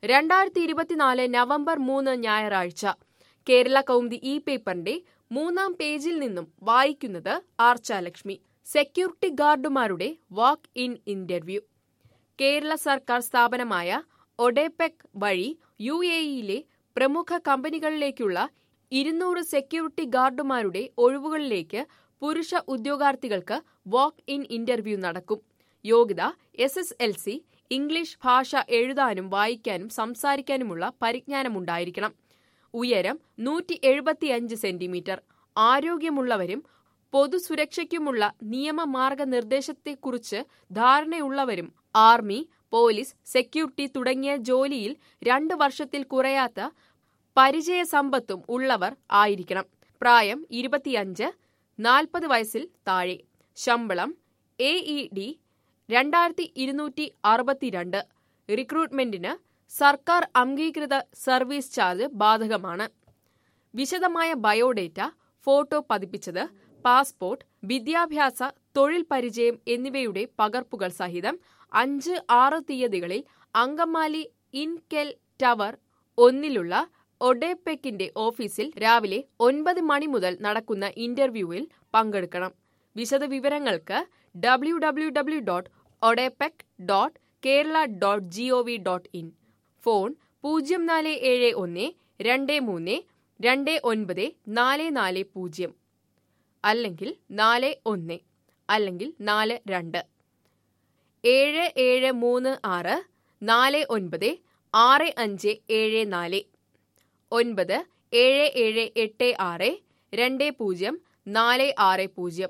രണ്ടായിരത്തി ഇരുപത്തിനാല് നവംബർ മൂന്ന് ഞായറാഴ്ച കേരള കൗമുദി ഇ പേപ്പറിന്റെ മൂന്നാം പേജിൽ നിന്നും വായിക്കുന്നത് ആർച്ചാലക്ഷ്മി സെക്യൂരിറ്റി ഗാർഡുമാരുടെ വാക്ക് ഇൻ ഇന്റർവ്യൂ കേരള സർക്കാർ സ്ഥാപനമായ ഒഡെപെക് വഴി യു എ ഇയിലെ പ്രമുഖ കമ്പനികളിലേക്കുള്ള ഇരുന്നൂറ് സെക്യൂരിറ്റി ഗാർഡുമാരുടെ ഒഴിവുകളിലേക്ക് പുരുഷ ഉദ്യോഗാർത്ഥികൾക്ക് വാക്ക് ഇൻ ഇന്റർവ്യൂ നടക്കും യോഗ്യത S S L C English ഭാഷ എഴുതാനും വായിക്കാനും സംസാരിക്കാനുമുള്ള പരിജ്ഞാനമുണ്ടായിരിക്കണം ഉയരം നൂറ്റി എഴുപത്തിയഞ്ച് സെന്റിമീറ്റർ ആരോഗ്യമുള്ളവരും പൊതുസുരക്ഷയ്ക്കുമുള്ള നിയമ മാർഗനിർദ്ദേശത്തെക്കുറിച്ച് ധാരണയുള്ളവരും ആർമി പോലീസ് സെക്യൂരിറ്റി തുടങ്ങിയ ജോലിയിൽ രണ്ട് വർഷത്തിൽ കുറയാത്ത പരിചയസമ്പത്തും ഉള്ളവർ ആയിരിക്കണം പ്രായം ഇരുപത്തിയഞ്ച് നാൽപ്പത് വയസ്സിൽ താഴെ ശമ്പളം എ ഇ ഡി രണ്ടായിരത്തി ഇരുന്നൂറ്റി അറുപത്തിരണ്ട് റിക്രൂട്ട്മെന്റിന് സർക്കാർ അംഗീകൃത സർവീസ് ചാർജ് ബാധകമാണ് വിശദമായ ബയോഡേറ്റ ഫോട്ടോ പതിപ്പിച്ചത് പാസ്പോർട്ട് വിദ്യാഭ്യാസ തൊഴിൽ പരിചയം എന്നിവയുടെ പകർപ്പുകൾ സഹിതം അഞ്ച് ആറ് തീയതികളിൽ അങ്കമാലി ഇൻകെൽ ടവർ ഒന്നിലുള്ള ഒഡെപെക്കിന്റെ ഓഫീസിൽ രാവിലെ ഒൻപത് മണി മുതൽ നടക്കുന്ന ഇന്റർവ്യൂവിൽ പങ്കെടുക്കണം വിശദവിവരങ്ങൾക്ക് W W W dot ODEPC dot Kerala dot G O V dot in phone പൂജ്യം നാല് ഏഴ് ഒന്ന് രണ്ട് മൂന്ന് രണ്ട് ഒൻപത് നാല് നാല് പൂജ്യം അല്ലെങ്കിൽ നാല് ഒന്ന് അല്ലെങ്കിൽ നാല് രണ്ട് ഏഴ് ഏഴ് മൂന്ന് ആറ് നാല് ഒൻപത് ആറ് അഞ്ച് ഏഴ് നാല് ഒൻപത് ഏഴ് ഏഴ് എട്ട് ആറ് രണ്ട് പൂജ്യം നാല് ആറ് പൂജ്യം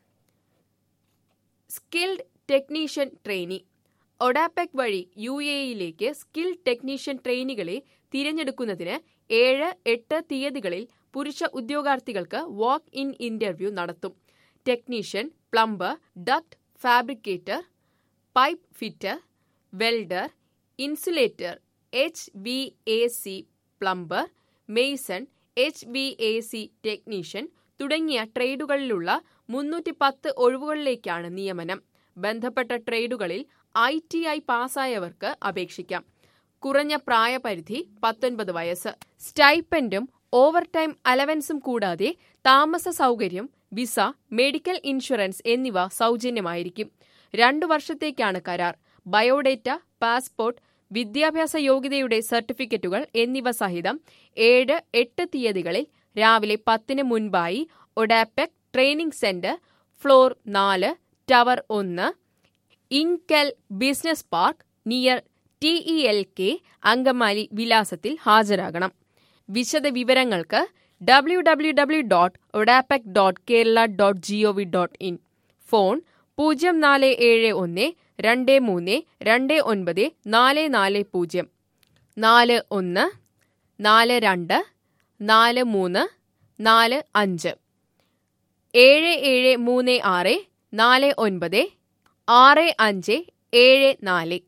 സ്കിൽഡ് ടെക്നീഷ്യൻ ട്രെയിനി ഒഡാപെക് വഴി യു എയിലേക്ക് സ്കിൽ ടെക്നീഷ്യൻ ട്രെയിനികളെ തിരഞ്ഞെടുക്കുന്നതിന് ഏഴ് എട്ട് തീയതികളിൽ പുരുഷ ഉദ്യോഗാർത്ഥികൾക്ക് വാക്ക് ഇൻ ഇന്റർവ്യൂ നടത്തും technician plumber duct fabricator pipe fitter welder insulator H V A C plumber mason H V A C technician തുടങ്ങിയ ട്രേഡുകളിലുള്ള മുന്നൂറ്റി പത്ത് ഒഴിവുകളിലേക്കാണ് നിയമനം ബന്ധപ്പെട്ട ട്രേഡുകളിൽ ഐ ടി ഐ പാസ്സായവർക്ക് അപേക്ഷിക്കാം കുറഞ്ഞ പ്രായപരിധി പത്തൊൻപത് വയസ്സ് സ്റ്റൈപ്പൻഡും ഓവർ ടൈം അലവൻസും കൂടാതെ താമസ സൗകര്യം വിസ മെഡിക്കൽ ഇൻഷുറൻസ് എന്നിവ സൗജന്യമായിരിക്കും രണ്ടു വർഷത്തേക്കാണ് കരാർ ബയോഡേറ്റ പാസ്പോർട്ട് വിദ്യാഭ്യാസ യോഗ്യതയുടെ സർട്ടിഫിക്കറ്റുകൾ എന്നിവ സഹിതം ഏഴ് എട്ട് തീയതികളിൽ രാവിലെ പത്തിന് മുൻപായി ഒഡാപെക് ട്രെയിനിംഗ് സെന്റർ ഫ്ലോർ നാല് ടവർ ഒന്ന് Inkel business park near T E L K Angamaly വിലാസത്തിൽ ഹാജരാകണം വിശദ വിവരങ്ങൾക്ക് W W W dot ODEPC dot Kerala dot G O V dot in phone പൂജ്യം നാല് ഏഴ് ഒന്ന് രണ്ട് മൂന്ന് രണ്ട് ഒൻപത് നാല് നാല് പൂജ്യം നാല് ഒന്ന് നാല് രണ്ട് നാല് മൂന്ന് നാല് അഞ്ച് ഏഴ് ഏഴ് മൂന്ന് ആറ് നാല് ഒൻപത് ആറ് അഞ്ച് ഏഴ് നാല്